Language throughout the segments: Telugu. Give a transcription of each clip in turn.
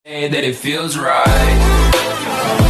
Say that it feels right.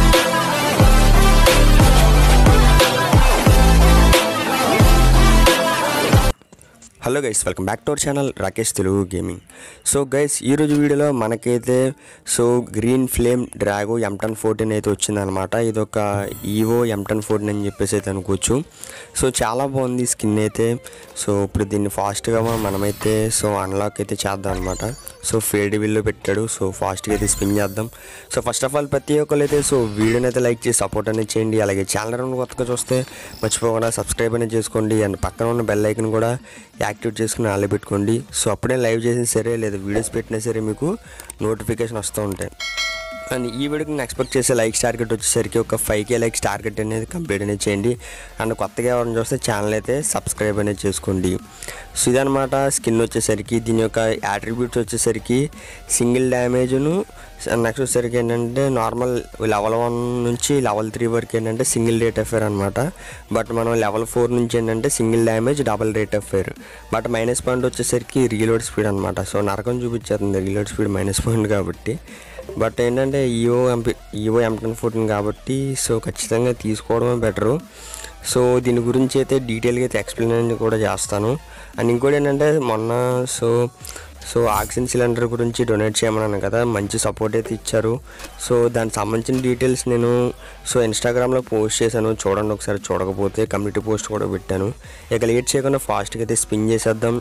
Hello guys welcome back to our channel Rakesh Telugu gaming so guys ఈరోజు వీడియోలో మనకైతే so green flame draco M ten fourteen అయితే వచ్చిందనమాట ఇది ఒక ఈవో ఎంటన్ ఫోర్టీన్ అని చెప్పేసి అయితే అనుకోవచ్చు సో చాలా బాగుంది స్కిన్ అయితే సో ఇప్పుడు దీన్ని ఫాస్ట్గా మనమైతే సో అన్లాక్ అయితే చేద్దాం అనమాట సో ఫేడ్ విల్లో పెట్టాడు సో ఫాస్ట్గా అయితే స్పిన్ చేద్దాం సో ఫస్ట్ ఆఫ్ ఆల్ ప్రతి ఒక్కరు అయితే సో వీడియోని అయితే లైక్ చేసి సపోర్ట్ అనేది చేయండి అలాగే ఛానల్ కొత్తగా చూస్తే మర్చిపోకుండా సబ్స్క్రైబ్ అనేది చేసుకోండి అండ్ పక్కన ఉన్న బెల్ ఐకన్ కూడా యాక్టివేట్ చేసుకుని ఆలే పెట్టుకోండి సో అప్పుడే లైవ్ చేసినా సరే లేదా వీడియోస్ పెట్టినా సరే మీకు నోటిఫికేషన్ వస్తూ ఉంటాయి అండ్ ఈ వీడియోకి నేను ఎక్స్పెక్ట్ చేసే లైక్స్ టార్గెట్ వచ్చేసరికి ఒక ఫైవ్ కే లైక్స్ టార్గెట్ అనేది కంప్లీట్ అనేది చేయండి అండ్ కొత్తగా ఎవరైనా చూస్తే ఛానల్ అయితే సబ్స్క్రైబ్ అనేది చేసుకోండి సో ఇదనమాట స్కిన్ వచ్చేసరికి దీని యొక్క యాట్రిబ్యూట్స్ వచ్చేసరికి సింగిల్ డ్యామేజ్ను నెక్స్ట్ వచ్చేసరికి ఏంటంటే నార్మల్ లెవెల్ వన్ నుంచి లెవెల్ త్రీ వరకు ఏంటంటే సింగిల్ రేట్ ఆఫ్ ఫైర్ అనమాట బట్ మనం లెవెల్ ఫోర్ నుంచి ఏంటంటే single damage double rate of fire but minus point వచ్చేసరికి రీలోడ్ స్పీడ్ అనమాట సో నరకం చూపించేస్తుంది రీలోడ్ స్పీడ్ మైనస్ పాయింట్ కాబట్టి బట్ ఏంటంటే evo MP evo M ten fourteen కాబట్టి సో ఖచ్చితంగా తీసుకోవడమే బెటరు సో దీని గురించి అయితే డీటెయిల్గా అయితే ఎక్స్ప్లెయిన్ కూడా చేస్తాను అండ్ ఇంకోటి ఏంటంటే మొన్న సో సో ఆక్సిజన్ సిలిండర్ గురించి డొనేట్ చేయమన్నాను కదా మంచి సపోర్ట్ అయితే ఇచ్చారు సో దానికి సంబంధించిన డీటెయిల్స్ నేను సో ఇన్స్టాగ్రామ్లో పోస్ట్ చేశాను చూడండి ఒకసారి చూడకపోతే కమ్యూనిటీ పోస్ట్ కూడా పెట్టాను ఇక లేట్ చేయకుండా ఫాస్ట్గా అయితే స్పిన్ చేసేద్దాం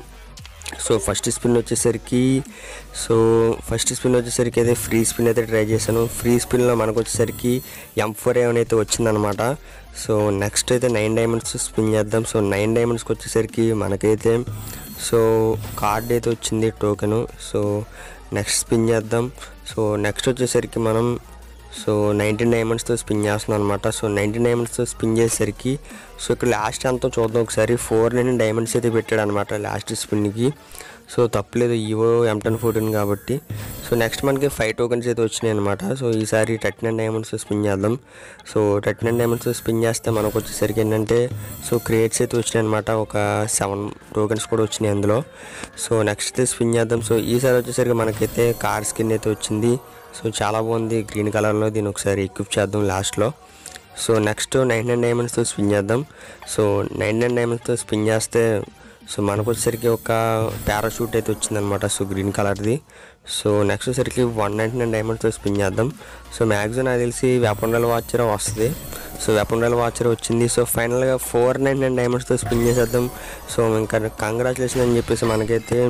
సో ఫస్ట్ స్పిన్ వచ్చేసరికి సో ఫస్ట్ స్పిన్ వచ్చేసరికి అయితే ఫ్రీ స్పిన్ అయితే ట్రై చేశాను ఫ్రీ స్పిన్లో మనకు వచ్చేసరికి ఎం ఫోర్ ఏమైనా అయితే వచ్చిందనమాట సో నెక్స్ట్ అయితే నైన్ డైమండ్స్ స్పిన్ చేద్దాం సో నైన్ డైమండ్స్కి వచ్చేసరికి మనకైతే సో కార్డ్ అయితే వచ్చింది టోకెను సో నెక్స్ట్ స్పిన్ చేద్దాం సో నెక్స్ట్ వచ్చేసరికి మనం సో నైన్టీన్ డైమండ్స్తో స్పిన్ చేస్తున్నాను అనమాట సో నైన్టీన్ డైమండ్స్తో స్పిన్ చేసేసరికి సో ఇక్కడ లాస్ట్ అంతా చూద్దాం ఒకసారి ఫోర్ నైన్ డైమండ్స్ అయితే పెట్టాడు అనమాట లాస్ట్ స్పిన్కి సో తప్పలేదు ఈవో ఎంటన్ ఫోర్టీన్ కాబట్టి సో నెక్స్ట్ మనకి ఫైవ్ టోకెన్స్ అయితే వచ్చినాయి అనమాట సో ఈసారి థర్టీ నైన్ డైమండ్స్ స్పిన్ చేద్దాం so thirty nine diamonds spin చేస్తే మనకు వచ్చేసరికి ఏంటంటే సో క్రియేట్స్ అయితే వచ్చినాయి అనమాట ఒక సెవెన్ టోకెన్స్ కూడా వచ్చినాయి అందులో సో నెక్స్ట్ అయితే స్పిన్ చేద్దాం సో ఈసారి వచ్చేసరికి మనకైతే కార్ స్కిన్ అయితే వచ్చింది సో చాలా బాగుంది గ్రీన్ కలర్లో దీన్ని ఒకసారి ఎక్విప్ చేద్దాం లాస్ట్లో సో నెక్స్ట్ నైన్ నైన్ డైమండ్స్తో స్పిన్ చేద్దాం సో నైన్ నైన్ డైమండ్స్తో స్పిన్ చేస్తే సో మనకు వచ్చేసరికి ఒక పారాషూట్ అయితే వచ్చిందనమాట సో గ్రీన్ కలర్ది సో నెక్స్ట్ వచ్చేసరికి వన్ నైంటీ నైన్ డైమండ్స్తో స్పిన్ చేద్దాం సో మ్యాక్సిమం నాకు తెలిసి వెపన్ రైల్ వాచర్ వస్తుంది సో వెపన్ రైల్ వాచర్ వచ్చింది సో ఫైనల్గా ఫోర్ నైన్ నైన్ డైమండ్స్తో స్పిన్ చేసేద్దాం సో ఇంకా కంగ్రాచులేషన్ అని చెప్పేసి మనకైతే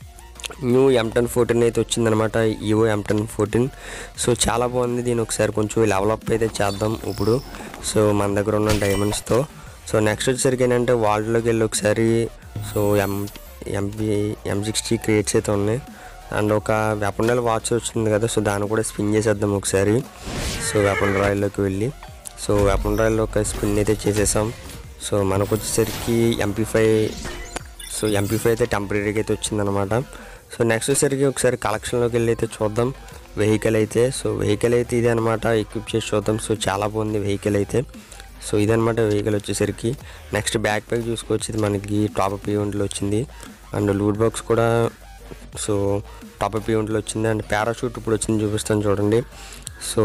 న్యూ ఎంటన్ ఫోర్టీన్ అయితే వచ్చిందనమాట ఈవో ఎంటన్ ఫోర్టీన్ సో చాలా బాగుంది దీని ఒకసారి కొంచెం లెవలప్ అయితే చేద్దాం ఇప్పుడు సో మన దగ్గర ఉన్న డైమండ్స్తో సో నెక్స్ట్ వచ్చేసరికి ఏంటంటే వాల్ట్లోకి వెళ్ళి ఒకసారి so M MP M sixty crates అయితే ఉన్నాయి అండ్ ఒక వెపన్ రాయల్ వాచ్ వచ్చింది కదా సో దాన్ని కూడా స్పిన్ చేసేద్దాం ఒకసారి సో వెపన్ రాయల్లోకి వెళ్ళి సో వెపన్ రాయల్లో ఒక స్పిన్ అయితే చేసేసాం సో మనకు వచ్చేసరికి MP five so MP five అయితే టెంపరీగా అయితే వచ్చిందనమాట సో నెక్స్ట్ వచ్చేసరికి ఒకసారి కలెక్షన్లోకి వెళ్ళి అయితే చూద్దాం వెహికల్ అయితే సో వెహికల్ అయితే ఇదే అనమాట ఎక్విప్ చేసి చూద్దాం సో చాలా బాగుంది వెహికల్ అయితే సో ఇదనమాట వెహికల్ వచ్చేసరికి నెక్స్ట్ బ్యాక్ ప్యాక్ చూసుకోవచ్చు ఇది మనకి టాప్ ఈవెంట్లో వచ్చింది అండ్ లూట్ బాక్స్ కూడా సో టాప్ ఈవెంట్లో వచ్చింది అండ్ పారాషూట్ ఇప్పుడు వచ్చింది చూపిస్తాను చూడండి సో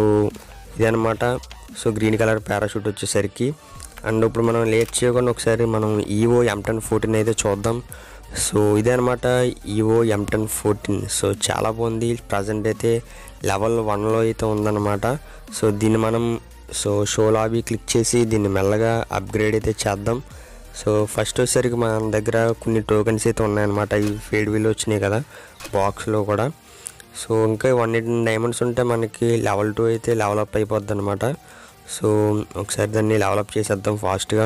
ఇదనమాట సో గ్రీన్ కలర్ పారాషూట్ వచ్చేసరికి అండ్ ఇప్పుడు మనం లేట్ చేయకుండా ఒకసారి మనం ఈవో ఎంటన్ ఫోర్టీన్ అయితే చూద్దాం సో ఇదే అనమాట ఈవో ఎంటన్ ఫోర్టీన్ సో చాలా బాగుంది ప్రజెంట్ అయితే లెవెల్ వన్లో అయితే ఉందన్నమాట సో దీన్ని మనం సో షో లాబీ క్లిక్ చేసి దీన్ని మెల్లగా అప్గ్రేడ్ అయితే చేద్దాం సో ఫస్ట్ వచ్చేసరికి మన దగ్గర కొన్ని టోకెన్స్ అయితే ఉన్నాయన్నమాట ఈ ఫేడ్ వీల్ వచ్చినాయి కదా బాక్స్లో కూడా సో ఇంకా వన్ ఎయిటీ డైమండ్స్ ఉంటే మనకి లెవెల్ టూ అయితే లెవెల్ అప్ అయిపోద్ది అనమాట సో ఒకసారి దాన్ని లెవెల్ అప్ చేసేద్దాం ఫాస్ట్గా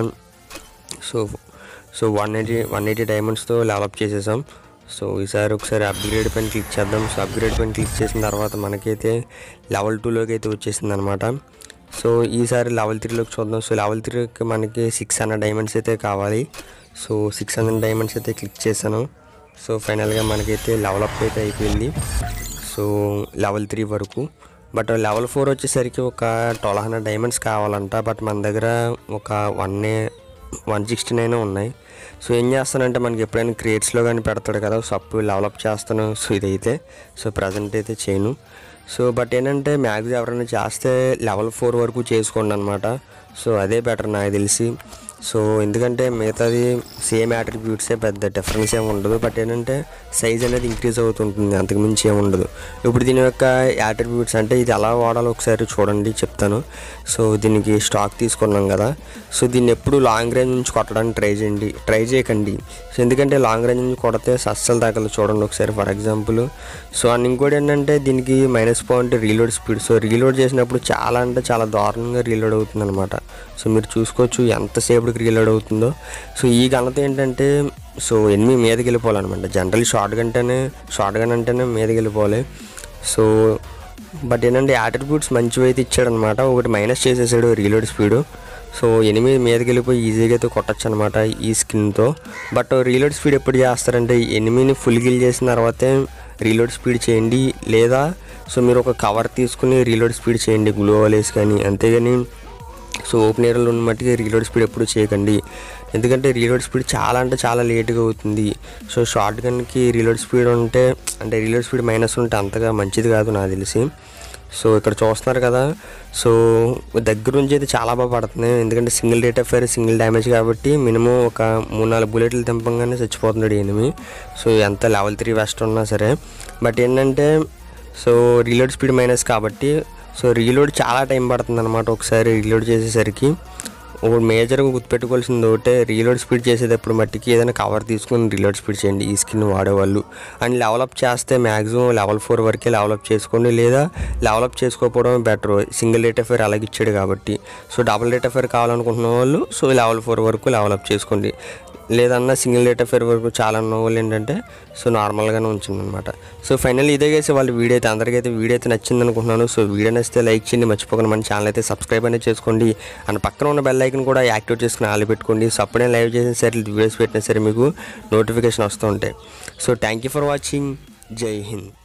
so so one eighty one eighty డైమండ్స్తో లెవెలప్ చేసేసాం సో ఈసారి ఒకసారి అప్గ్రేడ్ పైన క్లిక్ చేద్దాం సో అప్గ్రేడ్ పైన క్లిక్ చేసిన తర్వాత మనకైతే లెవెల్ టూలోకి అయితే వచ్చేసింది అనమాట సో ఈసారి లెవెల్ త్రీలోకి చూద్దాం సో లెవెల్ త్రీకి మనకి సిక్స్ హండ్రెడ్ డైమండ్స్ అయితే కావాలి సో సిక్స్ హండ్రెడ్ డైమండ్స్ అయితే క్లిక్ చేశాను సో ఫైనల్గా మనకైతే లెవెల్ అప్ అయితే అయిపోయింది సో లెవెల్ త్రీ వరకు బట్ లెవెల్ ఫోర్ వచ్చేసరికి ఒక ట్వెల్వ్ హండ్రెడ్ డైమండ్స్ కావాలంట బట్ మన దగ్గర ఒక వన్ వన్ సిక్స్టీ నైన్ ఉన్నాయి సో ఏం చేస్తానంటే మనకి ఎప్పుడైనా క్రియేట్స్లో కానీ పెడతాడు కదా సో అప్పుడు డెవలప్ చేస్తాను సో ఇదైతే సో ప్రజెంట్ అయితే చేయను సో బట్ ఏంటంటే మ్యాక్స్ ఎవరైనా చేస్తే లెవెల్ ఫోర్ వరకు చేసుకోండి అనమాట సో అదే బెటర్ నాకు తెలిసి సో ఎందుకంటే మిగతాది సేమ్ యాట్రిబ్యూట్సే పెద్ద డిఫరెన్స్ ఏమి ఉండదు బట్ ఏంటంటే సైజ్ అనేది ఇంక్రీజ్ అవుతుంటుంది అంతకుమించి ఏమి ఉండదు ఇప్పుడు దీని యొక్క యాట్రిబ్యూట్స్ అంటే ఇది ఎలా వాడాలో ఒకసారి చూడండి చెప్తాను సో దీనికి స్టాక్ తీసుకున్నాం కదా సో దీన్ని ఎప్పుడు లాంగ్ రేంజ్ నుంచి కొట్టడానికి ట్రై చేయండి ట్రై చేయకండి సో ఎందుకంటే లాంగ్ రేంజ్ నుంచి కొడితే అస్సలు తగ్గదు చూడండి ఒకసారి ఫర్ ఎగ్జాంపుల్ సో అండ్ ఇంకోటి ఏంటంటే దీనికి minus point reload speed so reload చేసినప్పుడు చాలా అంటే చాలా దారుణంగా రీలోడ్ అవుతుంది అనమాట సో మీరు చూసుకోవచ్చు ఎంతసేపటికి రీలోడ్ అవుతుందో సో ఈ ఘనత ఏంటంటే సో ఎనిమిది మీదకి వెళ్ళిపోవాలన్నమాట జనరల్ షార్ట్ గంటేనే షార్ట్ గన్ అంటేనే మీదకి వెళ్ళిపోవాలి సో బట్ ఏంటంటే యాట్రిబ్యూట్స్ మంచివి అయితే ఇచ్చాడనమాట ఒకటి మైనస్ చేసేసాడు రీలోడ్ స్పీడు సో ఎనిమిది మీదకి వెళ్ళిపోయి ఈజీగా అయితే కొట్టచ్చు అనమాట ఈ స్కిన్తో బట్ రీలోడ్ స్పీడ్ ఎప్పుడు చేస్తారంటే ఎనిమిదిని ఫుల్ గిల్ చేసిన తర్వాతే రీలోడ్ స్పీడ్ చేయండి లేదా సో మీరు ఒక కవర్ తీసుకుని రీలోడ్ స్పీడ్ చేయండి గ్లో వేసి కానీ అంతేగాని సో ఓపెన్ ఏరియాలో ఉన్న మట్టికి రీలోడ్ స్పీడ్ ఎప్పుడు చేయకండి ఎందుకంటే రీలోడ్ స్పీడ్ చాలా అంటే చాలా లేట్గా అవుతుంది సో షార్ట్ గన్కి రీలోడ్ స్పీడ్ ఉంటే అంటే రీలోడ్ స్పీడ్ మైనస్ ఉంటే అంతగా మంచిది కాదు నాకు తెలిసి సో ఇక్కడ చూస్తున్నారు కదా సో దగ్గర నుంచి అయితే చాలా బాగా పడుతుంది ఎందుకంటే single rate of fire single damage కాబట్టి మినిమం ఒక మూడు నాలుగు బుల్లెట్లు తెంపంగానే చచ్చిపోతున్నాడు ఎనిమి సో ఎంత లెవెల్ త్రీ వెస్ట్ ఉన్నా సరే బట్ ఏంటంటే సో రీలోడ్ స్పీడ్ మైనస్ కాబట్టి సో రీలోడ్ చాలా టైం పడుతుంది అనమాట ఒకసారి రీలోడ్ చేసేసరికి ఒకటి మేజర్గా గుర్తుపెట్టుకోవాల్సింది ఒకటే రీలోడ్ స్పీడ్ చేసేటప్పుడు మట్టికి ఏదైనా కవర్ తీసుకుని రీలోడ్ స్పీడ్ చేయండి ఈ స్కిన్ వాడేవాళ్ళు అండ్ లెవలప్ చేస్తే మ్యాక్సిమం లెవెల్ ఫోర్ వరకే లెవలప్ చేసుకోండి లేదా లెవలప్ చేసుకోకపోవడం బెటర్ సింగిల్ రేట్ ఎఫైర్ అలాగే ఇచ్చాడు కాబట్టి సో డబుల్ రేట్ ఎఫైర్ కావాలనుకుంటున్న వాళ్ళు సో లెవెల్ ఫోర్ వరకు లెవలప్ చేసుకోండి లేదన్నా సింగిల్ రేట్ ఎఫైర్ వరకు చాలా ఉన్న వాళ్ళు ఏంటంటే సో నార్మల్గానే ఉంచింది అనమాట సో ఫైనల్ ఇదే చేసి వాళ్ళ వీడియో అయితే అందరికీ అయితే వీడియో అయితే నచ్చింది అనుకుంటున్నాను సో వీడియో నచ్చితే లైక్ చేయండి మర్చిపోకండి మన ఛానల్ అయితే సబ్స్క్రైబ్ అనేది చేసుకోండి అండ్ పక్కన ఉన్న బెల్ ఐకన్ కూడా యాక్టివేట్ చేసుకుని ఆలు పెట్టుకోండి సో అప్పుడే లైవ్ చేసిన సరే వీడియోస్ పెట్టినా సరే మీకు నోటిఫికేషన్ వస్తూ ఉంటాయి so thank you for watching జై హింద్